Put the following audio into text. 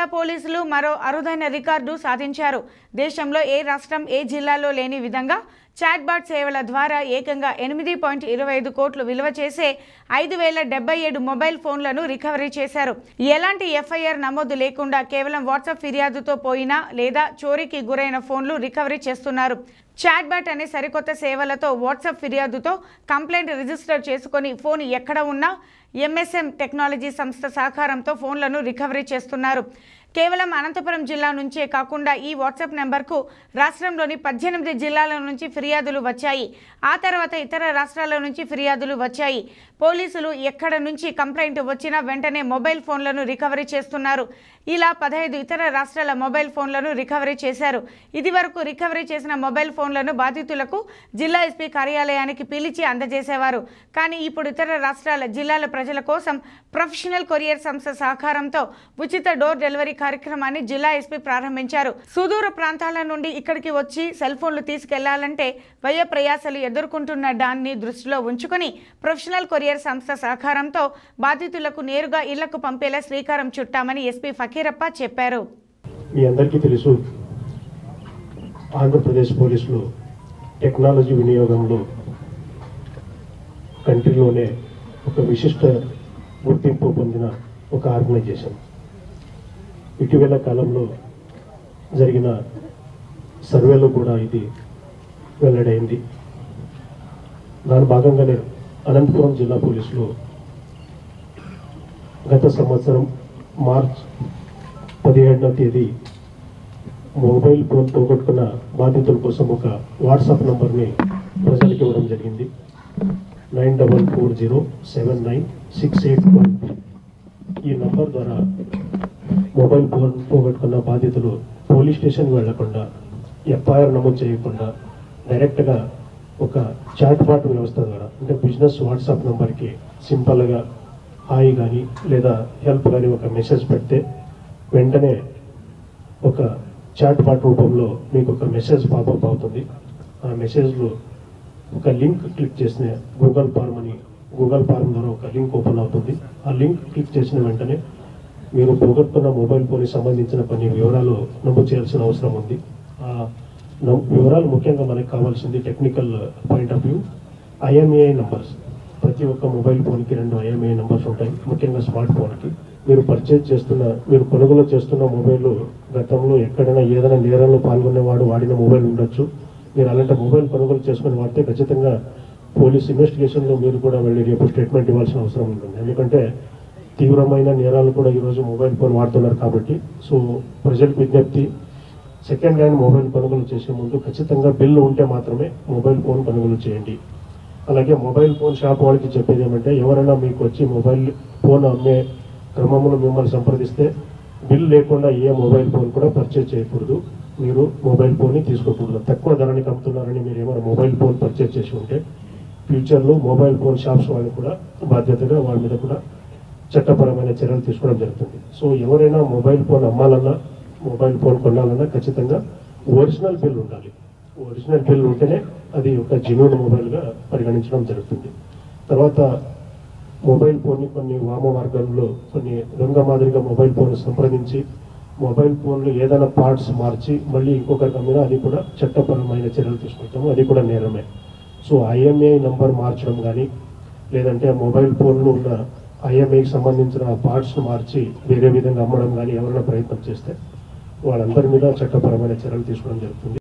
జిల్లా పోలీసులు మరో అరుదైన రికార్డు సాధించారు దేశంలో ఏ రాష్ట్రం ఏ జిల్లాలో లేని విధంగా చాట్బాట్ సేవల ద్వారా ఏకంగా ఎనిమిది పాయింట్ ఇరవై ఐదు కోట్లు విలువ చేసే ఐదు వేల డెబ్బై ఏడు మొబైల్ ఫోన్లను రికవరీ చేశారు ఎలాంటి ఎఫ్ఐఆర్ నమోదు లేకుండా కేవలం వాట్సాప్ ఫిర్యాదుతో పోయినా లేదా చోరీకి గురైన ఫోన్లు రికవరీ చేస్తున్నారు చాట్బాట్ అనే సరికొత్త సేవలతో వాట్సాప్ ఫిర్యాదుతో కంప్లైంట్ రిజిస్టర్ చేసుకొని ఫోన్ ఎక్కడ ఉన్నా ఎంఎస్ఎం టెక్నాలజీ సంస్థ సహకారంతో ఫోన్లను రికవరీ చేస్తున్నారు కేవలం అనంతపురం జిల్లా నుంచే కాకుండా ఈ వాట్సాప్ నెంబర్కు రాష్ట్రంలోని పద్దెనిమిది జిల్లాల నుంచి ఫిర్యాదులు వచ్చాయి ఆ తర్వాత ఇతర రాష్ట్రాల నుంచి ఫిర్యాదులు వచ్చాయి పోలీసులు ఎక్కడ నుంచి కంప్లైంట్ వచ్చినా వెంటనే మొబైల్ ఫోన్లను రికవరీ చేస్తున్నారు ఇలా పదహైదు ఇతర రాష్ట్రాల మొబైల్ ఫోన్లను రికవరీ చేశారు ఇదివరకు రికవరీ చేసిన మొబైల్ ఫోన్లను బాధితులకు జిల్లా ఎస్పీ కార్యాలయానికి పిలిచి అందజేసేవారు కానీ ఇప్పుడు ఇతర రాష్ట్రాల జిల్లాల ప్రజల కోసం ప్రొఫెషనల్ కొరియర్ సంస్థ సహకారంతో ఉచిత డోర్ డెలివరీ కార్యక్రమాన్ని జిల్లా ఎస్పీ ప్రారంభించారు సుదూర ప్రాంతాల నుండి ఇక్కడికి వచ్చి సెల్ ఫోన్లు తీసుకెళ్లాలంటే వ్యయ ప్రయాసాలు ఎదుర్కొంటున్న దాన్ని దృష్టిలో ఉంచుకొని ప్రొఫెషనల్ కొరియర్ సంస్థ సహకారంతో బాధితులకు నేరుగా ఇళ్లకు పంపేలా శ్రీకారం చుట్టామని ఎస్పీ ఫకీరప్ప చెప్పారు మీ అందరికీ తెలుసు ఆంధ్రప్రదేశ్ పోలీసులు టెక్నాలజీ వినియోగంలో కంట్రీలోనే ఒక విశిష్ట గుర్తింపు పొందిన ఒక ఆర్గనైజేషన్ ఇటీవల కాలంలో జరిగిన సర్వేలో కూడా ఇది వెల్లడైంది దాని భాగంగానే అనంతపురం జిల్లా పోలీసులు గత సంవత్సరం మార్చ్ పదిహేడవ తేదీ మొబైల్ ఫోన్ పోగొట్టుకున్న బాధితుల కోసం ఒక వాట్సాప్ నంబర్ని ప్రజలకు ఇవ్వడం జరిగింది nine double four zero seven nine six eight one ఈ నంబర్ ద్వారా మొబైల్ ఫోన్ పోగొట్టుకున్న బాధితులు పోలీస్ స్టేషన్కి వెళ్లకుండా ఎఫ్ఐఆర్ నమోదు చేయకుండా డైరెక్ట్గా ఒక చాట్ బాట్ వ్యవస్థ ద్వారా అంటే బిజినెస్ వాట్సాప్ నెంబర్కి సింపుల్గా హాయ్ కానీ లేదా హెల్ప్ కానీ ఒక మెసేజ్ పెడితే వెంటనే ఒక చాట్ బాట్ రూపంలో మీకు ఒక మెసేజ్ పాపప్ అవుతుంది ఆ మెసేజ్లో ఒక లింక్ క్లిక్ చేసిన గూగుల్ ఫార్మ్ అని గూగుల్ ఫార్మ్ ద్వారా ఒక లింక్ ఓపెన్ అవుతుంది ఆ లింక్ క్లిక్ చేసిన వెంటనే మీరు పోగొట్టుకున్న మొబైల్ ఫోన్కి సంబంధించిన కొన్ని వివరాలు నమోదు చేయాల్సిన అవసరం ఉంది ఆ నం- వివరాలు ముఖ్యంగా మనకు కావాల్సింది technical point of view IMEI numbers ప్రతి ఒక్క మొబైల్ ఫోన్కి రెండు ఐఎంఏఐ నంబర్స్ ఉంటాయి ముఖ్యంగా స్మార్ట్ ఫోన్కి మీరు పర్చేజ్ చేస్తున్న మీరు కొనుగోలు చేస్తున్న మొబైల్ గతంలో ఎక్కడైనా ఏదైనా నేరంలో పాల్గొనేవాడు వాడిన మొబైల్ ఉండొచ్చు మీరు అలాంటి మొబైల్ కొనుగోలు చేసుకుని వాడితే ఖచ్చితంగా పోలీస్ ఇన్వెస్టిగేషన్లో మీరు కూడా వెళ్ళి రేపు స్టేట్మెంట్ ఇవ్వాల్సిన అవసరం ఉంటుంది ఎందుకంటే తీవ్రమైన నేరాలు కూడా ఈరోజు మొబైల్ ఫోన్ వాడుతున్నారు కాబట్టి సో ప్రజలకు విజ్ఞప్తి సెకండ్ హ్యాండ్ మొబైల్ కొనుగోలు చేసే ముందు ఖచ్చితంగా బిల్లు ఉంటే మాత్రమే మొబైల్ ఫోన్ కొనుగోలు చేయండి అలాగే మొబైల్ ఫోన్ షాప్ వాళ్ళకి చెప్పేది ఏమంటే ఎవరైనా మీకు వచ్చి మొబైల్ ఫోన్ అమ్మే క్రమంలో మిమ్మల్ని సంప్రదిస్తే బిల్ లేకుండా ఏ మొబైల్ ఫోన్ కూడా పర్చేజ్ చేయకూడదు మీరు మొబైల్ ఫోన్ని తీసుకోకూడదు తక్కువ ధరనికి అమ్ముతున్నారని మీరు ఏమైనా మొబైల్ ఫోన్ పర్చేజ్ చేసి ఉంటే ఫ్యూచర్లో మొబైల్ ఫోన్ షాప్స్ వాళ్ళు కూడా బాధ్యతగా వాళ్ళ మీద కూడా చట్టపరమైన చర్యలు తీసుకోవడం జరుగుతుంది సో ఎవరైనా మొబైల్ ఫోన్ అమ్మాలన్నా మొబైల్ ఫోన్ కొనాలన్నా ఖచ్చితంగా ఒరిజినల్ బిల్ ఉండాలి ఒరిజినల్ బిల్ ఉంటేనే అది ఒక జెన్యున్ మొబైల్గా పరిగణించడం జరుగుతుంది తర్వాత మొబైల్ ఫోన్ని కొన్ని వామ మార్గాల్లో కొన్ని దొంగ మాదిరిగా మొబైల్ ఫోన్ సంప్రదించి మొబైల్ ఫోన్లో ఏదైనా పార్ట్స్ మార్చి మళ్ళీ ఇంకొకరికి అమ్మినా అది కూడా చట్టపరమైన చర్యలు తీసుకుంటాము అది కూడా నేరమే సో ఐఎంఏ నంబర్ మార్చడం కానీ లేదంటే మొబైల్ ఫోన్లో ఉన్న ఐఎంఏకి సంబంధించిన పార్ట్స్ను మార్చి వేరే విధంగా అమ్మడం కానీ ఎవరైనా ప్రయత్నం చేస్తే వాళ్ళందరి మీద చట్టపరమైన చర్యలు తీసుకోవడం జరుగుతుంది